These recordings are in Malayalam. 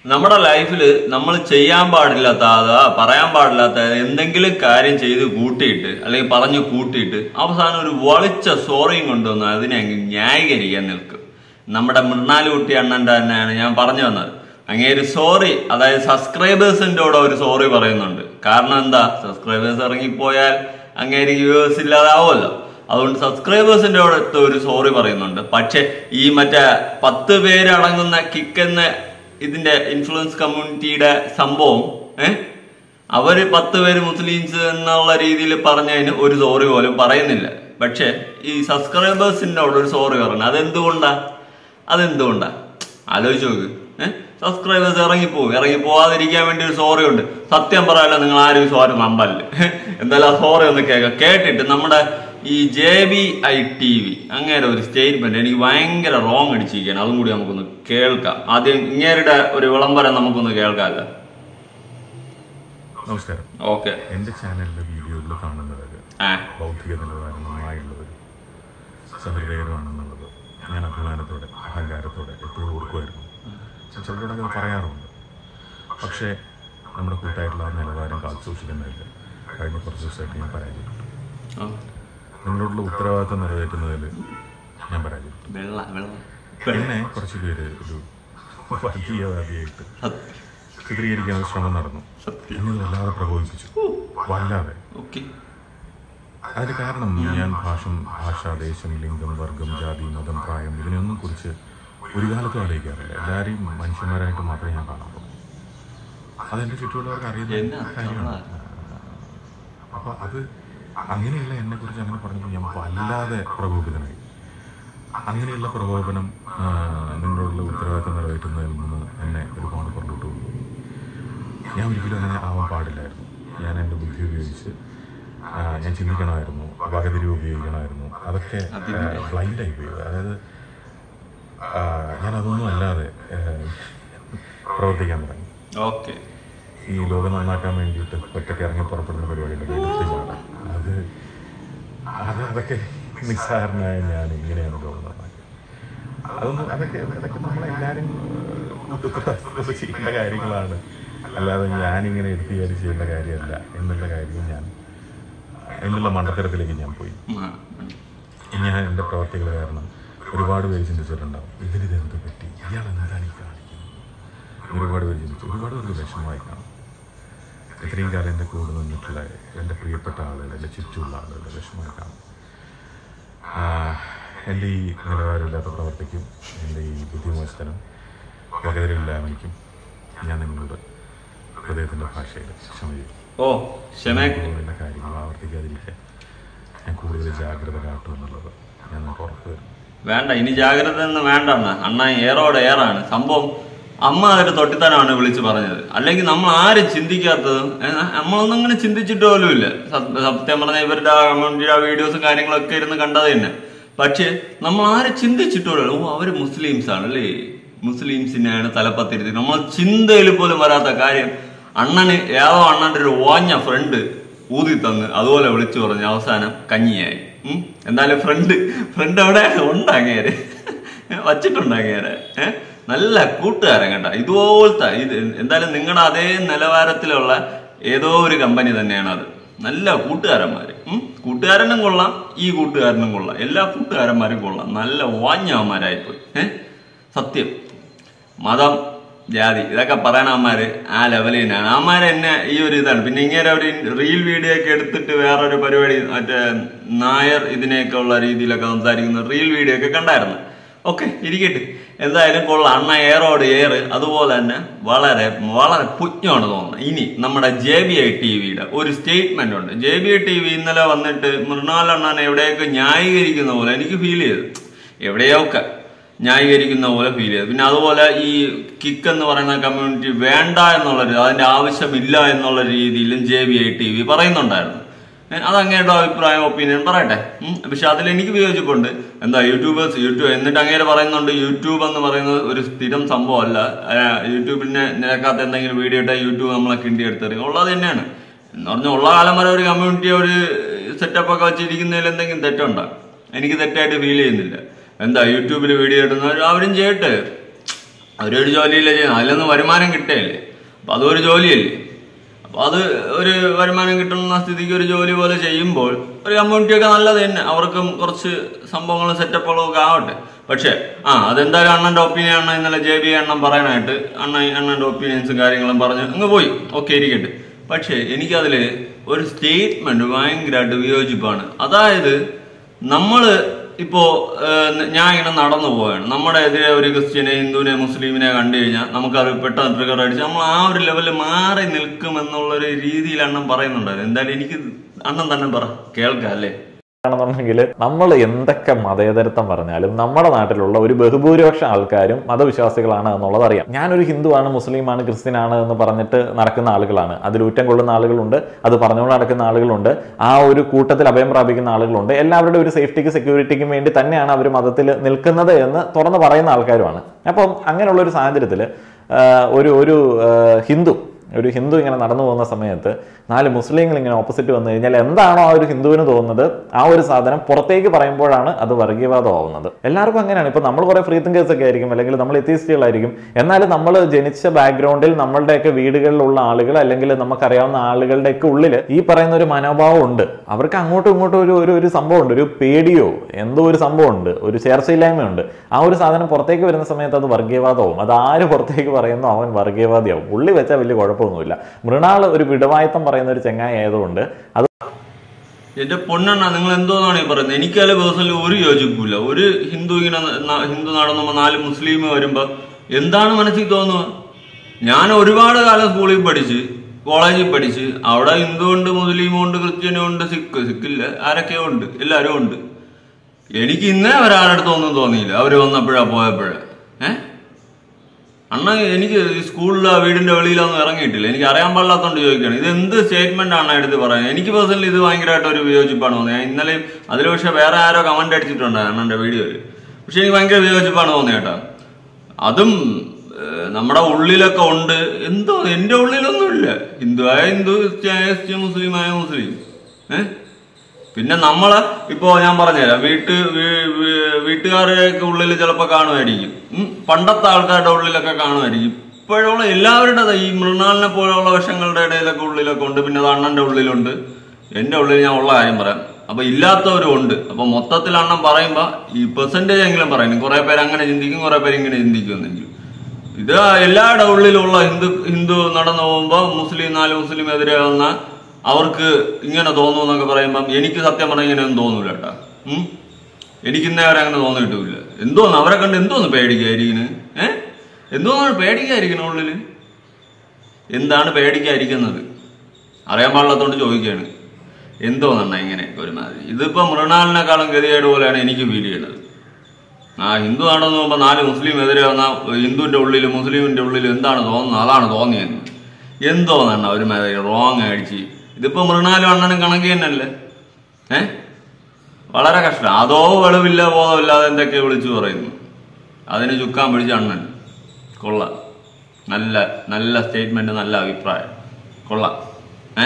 നമ്മുടെ ലൈഫിൽ നമ്മൾ ചെയ്യാൻ പാടില്ലാത്ത അതാ പറയാൻ പാടില്ലാത്ത എന്തെങ്കിലും കാര്യം ചെയ്ത് കൂട്ടിയിട്ട് അല്ലെങ്കിൽ പറഞ്ഞു കൂട്ടിയിട്ട് അവസാനം ഒരു വളിച്ച സോറിയും കൊണ്ടുവന്ന് അതിനെ അങ്ങ് ന്യായീകരിക്കാൻ നിൽക്കും നമ്മുടെ മൃണാലുകുട്ടി അണ്ണന്റെ തന്നെയാണ് ഞാൻ പറഞ്ഞു വന്നത് അങ്ങേര് സോറി അതായത് സബ്സ്ക്രൈബേഴ്സിന്റെ കൂടെ ഒരു സോറി പറയുന്നുണ്ട് കാരണം എന്താ സബ്സ്ക്രൈബേഴ്സ് ഇറങ്ങിപ്പോയാൽ അങ്ങേര് വ്യൂവേഴ്സ് ഇല്ലാതാവുമല്ലോ അതുകൊണ്ട് സബ്സ്ക്രൈബേഴ്സിന്റെ അടുത്ത് ഒരു സോറി പറയുന്നുണ്ട് പക്ഷെ ഈ മറ്റേ പത്ത് പേരടങ്ങുന്ന കിക്ക് എന്ന ഇതിന്റെ ഇൻഫ്ലുവൻസ് കമ്മ്യൂണിറ്റിയുടെ സംഭവം ഏഹ് അവര് പത്ത് പേര് മുസ്ലിംസ് എന്നുള്ള രീതിയിൽ പറഞ്ഞതിന് ഒരു സോറി പോലും പറയുന്നില്ല പക്ഷെ ഈ സബ്സ്ക്രൈബേഴ്സിന്റെ അവിടെ ഒരു സോറി പറഞ്ഞു അതെന്തുകൊണ്ടാ അതെന്തുകൊണ്ടാ ആലോചിച്ച് നോക്ക് ഏഹ് സബ്സ്ക്രൈബേഴ്സ് ഇറങ്ങിപ്പോവും ഇറങ്ങി പോവാതിരിക്കാൻ വേണ്ടി ഒരു സോറി ഉണ്ട് സത്യം പറയാലോ നിങ്ങൾ ആരും സോറി നമ്പല്ലേ എന്തായാലും ആ സോറി ഒന്ന് കേൾക്കാം കേട്ടിട്ട് നമ്മുടെ ഈ J B I T V അങ്ങനെ ഒരു സ്റ്റേറ്റ്മെന്റ് എനിക്ക് ഭയങ്കര റോങ് അടിച്ചിരിക്കുകയാണ് അതും കൂടി നമുക്കൊന്ന് കേൾക്കാം ആദ്യം ഇങ്ങേരുടെ ഒരു വിളംബരം നമുക്കൊന്ന് കേൾക്കാമല്ലോ നമസ്കാരം ഓക്കെ എൻ്റെ ചാനലിലെ വീഡിയോകൾ കാണുന്നവർ ആ ബൗദ്ധിക നിലവാരമായുള്ളവർ സഹൃദയരുമാണെന്നുള്ളത് ഞാൻ അഭിമാനത്തോടെ അഹങ്കാരത്തോടെ എപ്പോഴും ഓർക്കുമായിരുന്നു ചിലരോടൊക്കെ അത് പറയാറുണ്ട് പക്ഷേ നമ്മുടെ കൂട്ടായിട്ടുള്ള ആ നിലവാരം കാത്തു സൂക്ഷിക്കുന്നതിൽ കഴിഞ്ഞ കുറച്ച് ദിവസമായിട്ട് ഞാൻ പരാജയപ്പെട്ടു ആ. നിങ്ങളോടുള്ള ഉത്തരവാദിത്തം നിറവേറ്റുന്നതിൽ ഞാൻ പരാജയപ്പെട്ടു വെള്ള വെള്ള പിന്നെ കുറച്ച് പേര് ഒരു വർഗീയവാദിയായിട്ട് സത്യം ചിത്രീകരിക്കാൻ ഒരു ശ്രമം നടന്നു എന്നെ വല്ലാതെ പ്രകോപിപ്പിച്ചു വല്ലാതെ ഓക്കെ അതിന് കാരണം ഞാൻ ഭാഷം ഭാഷ ദേശം ലിംഗം വർഗം ജാതി മതം പ്രായം ഇതിനെയൊന്നും കുറിച്ച് ഒരു കാലത്തും ആലോചിക്കാറില്ല എല്ലാവരെയും മനുഷ്യന്മാരായിട്ട് മാത്രമേ ഞാൻ കാണാറുള്ളൂ അതെന്റെ ചുറ്റുമുള്ളവർക്ക് അറിയുന്ന എന്നാ കാര്യമാണ് അപ്പൊ അത് അങ്ങനെയുള്ള എന്നെ കുറിച്ച് അങ്ങനെ പറഞ്ഞപ്പോൾ ഞാൻ വല്ലാതെ പ്രകോപിതനായി അങ്ങനെയുള്ള പ്രകോപനം ആ, നിങ്ങളോടുള്ള ഉത്തരവാദിത്തം നിറവേറ്റുന്നതിൽ നിന്ന് എന്നെ ഒരുപാട് പുറകോട്ട് കൊണ്ടുപോയി ഞാൻ ഒരിക്കലും അങ്ങനെ ആവാൻ പാടില്ലായിരുന്നു ഞാൻ എൻ്റെ ബുദ്ധി ഉപയോഗിച്ച് ആ, ഞാൻ ചിന്തിക്കണമായിരുന്നു വകതിരി ഉപയോഗിക്കണമായിരുന്നു അതൊക്കെ ബ്ലൈൻഡായി പോയി അതായത് ആ, ഞാൻ അതൊന്നും അല്ലാതെ ആ, പ്രവർത്തിക്കാൻ തുടങ്ങി ഓക്കെ ഈ ലോകം നന്നാക്കാൻ വേണ്ടിയിട്ട് ഒറ്റയ്ക്ക് ഇറങ്ങി പുറപ്പെടുന്ന പരിപാടിയുണ്ട് വെയിലത്തിലാണ് അത് അത് അതൊക്കെ നിസ്സാരനായ ഞാൻ ഇങ്ങനെയാണ് ലോകം നന്നാക്കിയത് അതൊന്നും അതൊക്കെ അതൊക്കെ നമ്മളെല്ലാവരും കൂട്ടുപ്രവർത്തിച്ച് ചെയ്യേണ്ട കാര്യങ്ങളാണ് അല്ലാതെ ഞാനിങ്ങനെ എടുത്തു കയറി ചെയ്യേണ്ട കാര്യമല്ല എന്നുള്ള കാര്യം ഞാൻ എന്നുള്ള മണ്ടത്തരത്തിലേക്ക് ഞാൻ പോയി ഞാൻ എൻ്റെ പ്രവർത്തികൾ കാരണം ഒരുപാട് പേര് ചിന്തിച്ചിട്ടുണ്ടാവും ഇതിലിത് എന്ത് പറ്റി ഇയാൾ എന്താണ് ഈ കാണിക്കുന്നത് ഒരുപാട് പേര് ചിന്തിച്ചു ഒരുപാട് പേർക്ക് വിഷമമായി കാണും ഇത്രയും കാലം എൻ്റെ കൂടെ നിന്നിട്ടുള്ള എൻ്റെ പ്രിയപ്പെട്ട ആളുകൾ എൻ്റെ ചുറ്റുമുള്ള ആളുകളുടെ വിഷമമായി കാണും ആ, എൻ്റെ ഈ നിലവാരമില്ലാത്ത പ്രവർത്തിക്കും എൻ്റെ ഈ ബുദ്ധിമോചനം വകതിരില്ലായ്മയ്ക്കും ഞാൻ നിങ്ങളോട് ഹൃദയത്തിൻ്റെ ഭാഷയിൽ ക്ഷമ ചെയ്യും ഓ ക്ഷമ ഇതുപോലുള്ള കാര്യങ്ങൾ ആവർത്തിക്കാതിരിക്കാൻ ഞാൻ കൂടുതൽ ജാഗ്രത കാട്ടും എന്നുള്ളത് ഞാൻ നിങ്ങൾക്ക് ഉറപ്പ് തരുന്നു വേണ്ട ഇനി ജാഗ്രത ഒന്നും വേണ്ട അണ്ണ അണ്ണ ഏറോടെ ഏറാണ് സംഭവം അമ്മ അതൊരു തൊട്ടിത്തനാണ് വിളിച്ചു പറഞ്ഞത് അല്ലെങ്കിൽ നമ്മൾ ആരും ചിന്തിക്കാത്തതും ഏ, നമ്മളൊന്നും അങ്ങനെ ചിന്തിച്ചിട്ട് പോലുമില്ല സത്യ- സത്യം പറഞ്ഞ ഇവരുടെ കമ്മ്യൂണിറ്റിയുടെ വീഡിയോസും കാര്യങ്ങളൊക്കെ ഇരുന്ന് കണ്ടത് തന്നെ പക്ഷെ നമ്മൾ ആരും ചിന്തിച്ചിട്ട് പോലും ഓ അവര് മുസ്ലിംസ് ആണല്ലേ മുസ്ലിംസിനെയാണ് തലപ്പത്തിരുത്തി നമ്മൾ ചിന്തയിൽ പോലും വരാത്ത കാര്യം അണ്ണന് ഏതോ അണ്ണന്റെ ഒരു ഓഞ്ഞ ഫ്രണ്ട് ഊതി തന്ന് അതുപോലെ വിളിച്ചു പറഞ്ഞു അവസാനം കഞ്ഞിയായി ഉം. എന്തായാലും ഫ്രണ്ട് ഫ്രണ്ട് അവിടെ ഉണ്ട് അങ്ങേര് വച്ചിട്ടുണ്ട് അങ്ങേര് ഏഹ് നല്ല കൂട്ടുകാരൻ കേട്ടോ ഇതുപോലത്തെ ഇത് എന്തായാലും നിങ്ങളുടെ അതേ നിലവാരത്തിലുള്ള ഏതോ ഒരു കമ്പനി തന്നെയാണ് അത് നല്ല കൂട്ടുകാരന്മാര് ഉം. കൂട്ടുകാരനും കൊള്ളാം ഈ കൂട്ടുകാരനും കൊള്ളാം എല്ലാ കൂട്ടുകാരന്മാരും കൊള്ളാം നല്ല വാഞ്ഞവന്മാരായിപ്പോയി ഏഹ് സത്യം മതം ജാതി ഇതൊക്കെ പറയണവന്മാര് ആ ലെവലിൽ തന്നെയാണ് അവന്മാര് എന്നെ ഈ ഒരു ഇതാണ് പിന്നെ ഇങ്ങനെ ഒരു റീൽ വീഡിയോ ഒക്കെ എടുത്തിട്ട് വേറൊരു പരിപാടി മറ്റേ നായർ ഇതിനെയൊക്കെ ഉള്ള രീതിയിലൊക്കെ സംസാരിക്കുന്ന റീൽ വീഡിയോ ഒക്കെ കണ്ടായിരുന്നു ഓക്കെ ഇരിക്കട്ടെ എന്തായാലും കൊള്ളാം അണ്ണ ഏറോട് ഏറ് അതുപോലെ തന്നെ വളരെ വളരെ പുജ്ഞമാണ് തോന്നുന്നത് ഇനി നമ്മുടെ ജെ ബി ഐ ടി വിയുടെ ഒരു സ്റ്റേറ്റ്മെന്റ് ഉണ്ട് J B I T V ഇന്നലെ വന്നിട്ട് മൃണാൽ അണ്ണൻ എവിടെയൊക്കെ ന്യായീകരിക്കുന്ന പോലെ എനിക്ക് ഫീൽ ചെയ്തു എവിടെയൊക്കെ ന്യായീകരിക്കുന്ന പോലെ ഫീൽ ചെയ്തു പിന്നെ അതുപോലെ ഈ കിക്ക് എന്ന് പറയുന്ന കമ്മ്യൂണിറ്റി വേണ്ട എന്നുള്ള രീതി അതിന്റെ ആവശ്യമില്ല എന്നുള്ള രീതിയിലും J B I T V പറയുന്നുണ്ടായിരുന്നു ഏ, അത് അങ്ങയുടെ അഭിപ്രായം ഒപ്പീനിയൻ പറയട്ടെ ഉം. പക്ഷെ അതിൽ എനിക്ക് വിയോജിപ്പുണ്ട് എന്താ യൂട്യൂബേഴ്സ് യൂട്യൂബ് എന്നിട്ട് അങ്ങേര് പറയുന്നുണ്ട് യൂട്യൂബ് എന്ന് പറയുന്നത് ഒരു സ്ഥിരം സംഭവമല്ല ആ, യൂട്യൂബിനെ നിരക്കാത്ത എന്തെങ്കിലും വീഡിയോ ഇട്ടാൽ യൂട്യൂബ് നമ്മളെ കിണ്ടി എടുത്തെറിയും ഉള്ളത് തന്നെയാണ് എന്ന് പറഞ്ഞാൽ ഉള്ള കാലം വരെ ഒരു കമ്മ്യൂണിറ്റി ഒരു സെറ്റപ്പ് ഒക്കെ വെച്ചിരിക്കുന്നതിൽ എന്തെങ്കിലും തെറ്റുണ്ടോ എനിക്ക് തെറ്റായിട്ട് ഫീൽ ചെയ്യുന്നില്ല എന്താ യൂട്യൂബിൽ വീഡിയോ ഇടുന്നവർ അവരും ചെയ്യട്ടെ അവരൊരു ജോലിയില്ലേ ചെയ്യുന്നത് അതിലൊന്നും വരുമാനം കിട്ടുകയല്ലേ അപ്പം അതൊരു ജോലിയല്ലേ അപ്പം അത് ഒരു വരുമാനം കിട്ടുന്ന സ്ഥിതിക്ക് ഒരു ജോലി പോലെ ചെയ്യുമ്പോൾ ഒരു കമ്മ്യൂണിറ്റിയൊക്കെ നല്ലത് തന്നെ അവർക്കും കുറച്ച് സംഭവങ്ങളും സെറ്റപ്പുകളും ഒക്കെ ആവട്ടെ പക്ഷേ ആ അതെന്തായാലും അണ്ണൻ്റെ ഒപ്പീനിയൻ അണ്ണ ഇന്നലെ ജെ ബി അണ്ണൻ പറയാനായിട്ട് അണ്ണ അണ്ണൻ്റെ ഒപ്പീനിയൻസും കാര്യങ്ങളും പറഞ്ഞ് അങ്ങ് പോയി ഓക്കെ ഇരിക്കട്ടെ പക്ഷേ എനിക്കതിൽ ഒരു സ്റ്റേറ്റ്മെന്റ് ഭയങ്കരമായിട്ട് വിയോജിപ്പാണ് അതായത് നമ്മൾ ഇപ്പോ ഏഹ്, ഞാൻ ഇങ്ങനെ നടന്നു പോവാണ് നമ്മുടെ എതിരെ ഒരു ക്രിസ്ത്യനെ ഹിന്ദുവിനെ മുസ്ലിമിനെ കണ്ടു കഴിഞ്ഞാൽ നമുക്കത് പെട്ടെന്ന് ട്രിഗർ അടിച്ച് നമ്മൾ ആ ഒരു ലെവലിൽ മാറി നിൽക്കും എന്നുള്ളൊരു രീതിയിൽ അണ്ണൻ പറയുന്നുണ്ടായിരുന്നു എന്തായാലും എനിക്ക് അണ്ണൻ തന്നെ പറ കേൾക്കാം അല്ലേ ആണെന്നുണ്ടെങ്കിൽ നമ്മൾ എന്തൊക്കെ മതേതരത്വം പറഞ്ഞാലും നമ്മുടെ നാട്ടിലുള്ള ഒരു ബഹുഭൂരിപക്ഷം ആൾക്കാരും മതവിശ്വാസികളാണ് എന്നുള്ളത് അറിയാം ഞാനൊരു ഹിന്ദുവാണ് മുസ്ലിമാണ് ക്രിസ്ത്യനാണ് എന്ന് പറഞ്ഞിട്ട് നടക്കുന്ന ആളുകളാണ് അതിൽ ഊറ്റം കൊള്ളുന്ന ആളുകളുണ്ട് അത് പറഞ്ഞുകൊണ്ട് നടക്കുന്ന ആളുകളുണ്ട് ആ ഒരു കൂട്ടത്തിൽ അഭയം പ്രാപിക്കുന്ന ആളുകളുണ്ട് എല്ലാവരുടെ ഒരു സേഫ്റ്റിക്ക് സെക്യൂരിറ്റിക്കും വേണ്ടി തന്നെയാണ് അവർ മതത്തിൽ നിൽക്കുന്നത് എന്ന് തുറന്ന് പറയുന്ന ആൾക്കാരുമാണ് അപ്പം അങ്ങനെയുള്ള ഒരു സാഹചര്യത്തിൽ ഒരു ഒരു ആ, ഹിന്ദു ഒരു ഹിന്ദു ഇങ്ങനെ നടന്നു പോകുന്ന സമയത്ത് നാല് മുസ്ലിങ്ങൾ ഇങ്ങനെ ഓപ്പോസിറ്റ് വന്നു കഴിഞ്ഞാൽ എന്താണോ ആ ഒരു ഹിന്ദുവിന് തോന്നുന്നത് ആ ഒരു സാധനം പുറത്തേക്ക് പറയുമ്പോഴാണ് അത് വർഗീയവാദമാവുന്നത് എല്ലാവർക്കും അങ്ങനെയാണ് ഇപ്പൊ നമ്മൾ കുറെ ഫ്രീ തിങ്കേഴ്സ് ഒക്കെ ആയിരിക്കും അല്ലെങ്കിൽ നമ്മൾ എത്തിയിസ്റ്റുകളായിരിക്കും എന്നാലും നമ്മൾ ജനിച്ച ബാക്ക്ഗ്രൗണ്ടിൽ നമ്മളുടെയൊക്കെ വീടുകളിലുള്ള ആളുകൾ അല്ലെങ്കിൽ നമുക്കറിയാവുന്ന ആളുകളുടെയൊക്കെ ഉള്ളിൽ ഈ പറയുന്ന ഒരു മനോഭാവം ഉണ്ട് അവർക്ക് അങ്ങോട്ടും ഇങ്ങോട്ടും ഒരു ഒരു ഒരു സംഭവമുണ്ട് ഒരു പേടിയോ എന്തോ ഒരു സംഭവമുണ്ട് ഒരു ചേർച്ചയില്ലായ്മയുണ്ട് ആ ഒരു സാധനം പുറത്തേക്ക് വരുന്ന സമയത്ത് അത് വർഗീയവാദവും അത് ആര് പുറത്തേക്ക് പറയുന്നു അവൻ വർഗീയവാദിയാവും ഉള്ളി വെച്ചാൽ വലിയ കുഴപ്പമൊന്നുമില്ല മൃണാൾ ഒരു വിടവായത്തം പറയുന്ന ഒരു ചെങ്ങായി ആയതുകൊണ്ട് അത് എന്റെ പൊന്നെണ്ണ നിങ്ങൾ എന്തോന്നാണ് ഈ പറയുന്നത് എനിക്കതിൽ പേഴ്സണലി ഒരു യോജിപ്പില്ല ഒരു ഹിന്ദു ഇങ്ങനെ ന- ഹിന്ദു നടന്നുമ്പോ നാല് മുസ്ലിം വരുമ്പോ എന്താണ് മനസ്സിൽ തോന്നുക ഞാൻ ഒരുപാട് കാലം സ്കൂളിൽ പഠിച്ച് കോളേജിൽ പഠിച്ച് അവിടെ ഹിന്ദു ഉണ്ട് മുസ്ലിമും ഉണ്ട് ക്രിസ്ത്യനും ഉണ്ട് സിഖ് സിഖില്ല ആരൊക്കെയോ ഉണ്ട് എല്ലാവരും ഉണ്ട് എനിക്ക് ഇന്നേ ഒരാളടുത്തൊന്നും തോന്നിയില്ല അവര് വന്നപ്പോഴാ പോയപ്പോഴാ ഏഹ് അണ്ണ എനിക്ക് ഈ സ്കൂളിലോ വീടിന്റെ വെളിയിലൊന്നും ഇറങ്ങിയിട്ടില്ല എനിക്ക് അറിയാൻ പാടില്ലാത്തോണ്ട് ചോദിക്കുകയാണ് ഇത് എന്ത് സ്റ്റേറ്റ്മെന്റ് ആണ് എടുത്ത് പറയാൻ എനിക്ക് പേഴ്സണലി ഇത് ഭയങ്കരമായിട്ട് ഒരു വിയോജിപ്പാണ് തോന്നിയത് ഞാൻ ഇന്നലെയും അതിൽ പക്ഷെ വേറെ ആരോ കമന്റ് അടിച്ചിട്ടുണ്ട് അണ്ണന്റെ വീഡിയോയിൽ പക്ഷെ എനിക്ക് ഭയങ്കര വിയോജിപ്പാണ് തോന്നിയത് കേട്ടോ അതും ഏഹ്, നമ്മുടെ ഉള്ളിലൊക്കെ ഉണ്ട് എന്തോ എന്റെ ഉള്ളിലൊന്നുമില്ല ഹിന്ദുവായ ഹിന്ദു ക്രിസ്ത്യായ ക്രിസ്ത്യൻ മുസ്ലിം ആയ മുസ്ലിം ഏഹ് പിന്നെ നമ്മള് ഇപ്പോ ഞാൻ പറഞ്ഞുതരാം വീട്ട് വീ- വീ- വീട്ടുകാരുടെയൊക്കെ ഉള്ളിൽ ചിലപ്പോ കാണുമായിരിക്കും ഉം. പണ്ടത്തെ ആൾക്കാരുടെ ഉള്ളിലൊക്കെ കാണുമായിരിക്കും ഇപ്പോഴുള്ള എല്ലാവരുടെ ഈ മൃണാലിനെ പോലെയുള്ള വശങ്ങളുടെ ഇടയിലൊക്കെ ഉള്ളിലൊക്കെ ഉണ്ട് പിന്നെ അത് അണ്ണന്റെ ഉള്ളിലുണ്ട് എന്റെ ഉള്ളിൽ ഞാൻ ഉള്ള കാര്യം പറയാം അപ്പൊ ഇല്ലാത്തവരും ഉണ്ട് അപ്പൊ മൊത്തത്തിൽ അണ്ണൻ പറയുമ്പോ ഈ പെർസെന്റേജ് എങ്കിലും പറയും കുറെ പേര് അങ്ങനെ ചിന്തിക്കും കുറെ പേര് ഇങ്ങനെ ചിന്തിക്കുമെന്നെങ്കിലും ഇത് എല്ലാവരുടെ ഉള്ളിലുള്ള ഹിന്ദു ഹിന്ദു നടന്നു പോകുമ്പോ മുസ്ലിം നാല് മുസ്ലിം എതിരെ വന്ന അവർക്ക് ഇങ്ങനെ തോന്നുന്നു എന്നൊക്കെ പറയുമ്പം എനിക്ക് സത്യം പറഞ്ഞാൽ ഇങ്ങനെയൊന്നും തോന്നൂല കേട്ടാ ഉം എനിക്ക് ഇന്നേ വരെ അങ്ങനെ തോന്നിയിട്ടില്ല എന്തോന്ന് അവരെ കണ്ട് എന്തോന്ന് പേടിക്കായിരിക്കണ് ഏ എന്തോന്നാണ് പേടിക്കായിരിക്കണ ഉള്ളില് എന്താണ് പേടിക്കാതിരിക്കുന്നത് അറിയാൻ പാടില്ലാത്തോണ്ട് ചോദിക്കുകയാണ് എന്തോന്നണ്ണ ഇങ്ങനെ ഒരുമാതിരി ഇതിപ്പോ മൃണാലിനെക്കാളും ഗതികേട് പോലെയാണ് എനിക്ക് ഫീൽ ചെയ്യുന്നത് ആ ഹിന്ദു ആണെന്ന് നോക്കുമ്പോൾ നാല് മുസ്ലിം എതിരെ വന്ന ഹിന്ദുവിന്റെ ഉള്ളിൽ മുസ്ലിമിന്റെ ഉള്ളിൽ എന്താണ് തോന്നുന്നത് അതാണ് തോന്നിയത് എന്തോന്നണ്ണ ഒരുമാതിരി റോങ് അടിച്ച് ഇതിപ്പോ മൃണാലും അണ്ണനും കണക്ക് തന്നെയല്ലേ ഏ വളരെ കഷ്ടം അതോ വെളിവില്ല ബോധമില്ലാതെ എന്തൊക്കെ വിളിച്ചു പറയുന്നു അതിന് ചുക്കാൻ പിടിച്ച അണ്ണൻ കൊള്ളാം നല്ല നല്ല സ്റ്റേറ്റ്മെന്റ് നല്ല അഭിപ്രായം കൊള്ളാം ഏ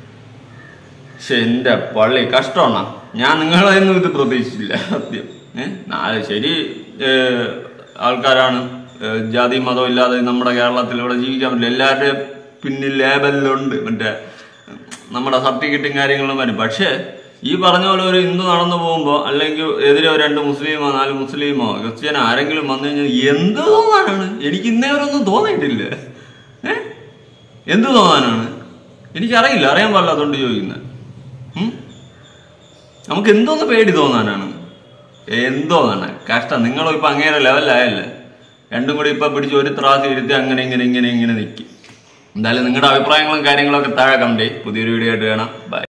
പക്ഷെ എന്റെ പള്ളി കഷ്ടമാണ് ഞാൻ നിങ്ങളെയൊന്നും ഇത് പ്രതീക്ഷിച്ചില്ല സത്യം ഏ നാല് ശരി ഏ, ആൾക്കാരാണ് ഏ, ജാതി മതം ഇല്ലാതെ നമ്മുടെ കേരളത്തിൽ ഇവിടെ ജീവിക്കാൻ പറ്റില്ല എല്ലാവരുടെയും പിന്നിൽ ലേബലിലുണ്ട് മറ്റേ നമ്മുടെ സർട്ടിഫിക്കറ്റും കാര്യങ്ങളും വരും പക്ഷേ ഈ പറഞ്ഞ പോലെ ഒരു ഹിന്ദു നടന്നു പോകുമ്പോൾ അല്ലെങ്കിൽ എതിരെ ഒരു രണ്ട് മുസ്ലിമോ നാല് മുസ്ലിമോ ക്രിസ്ത്യനോ ആരെങ്കിലും വന്നു കഴിഞ്ഞാൽ എന്ത് തോന്നാനാണ് എനിക്ക് ഇന്നേ വരെ ഒന്നും തോന്നിയിട്ടില്ല ഏ എന്ത് തോന്നാനാണ് എനിക്കറിയില്ല അറിയാൻ പാടില്ല അതുകൊണ്ട് ചോദിക്കുന്നത് ഉം? നമുക്ക് എന്തോന്ന് പേടി തോന്നാനാണ് എന്തോന്നാണ് കഷ്ടം നിങ്ങളും ഇപ്പൊ അങ്ങേരെ ലെവലായല്ലേ രണ്ടും കൂടി ഇപ്പൊ പിടിച്ച് ഒരു ത്രാസ് ഇരുത്തി അങ്ങനെ ഇങ്ങനെ ഇങ്ങനെ ഇങ്ങനെ നിൽക്കും എന്തായാലും നിങ്ങളുടെ അഭിപ്രായങ്ങളും കാര്യങ്ങളൊക്കെ താഴെ കണ്ടേ പുതിയൊരു വീഡിയോ ആയിട്ട് കാണാം ബൈ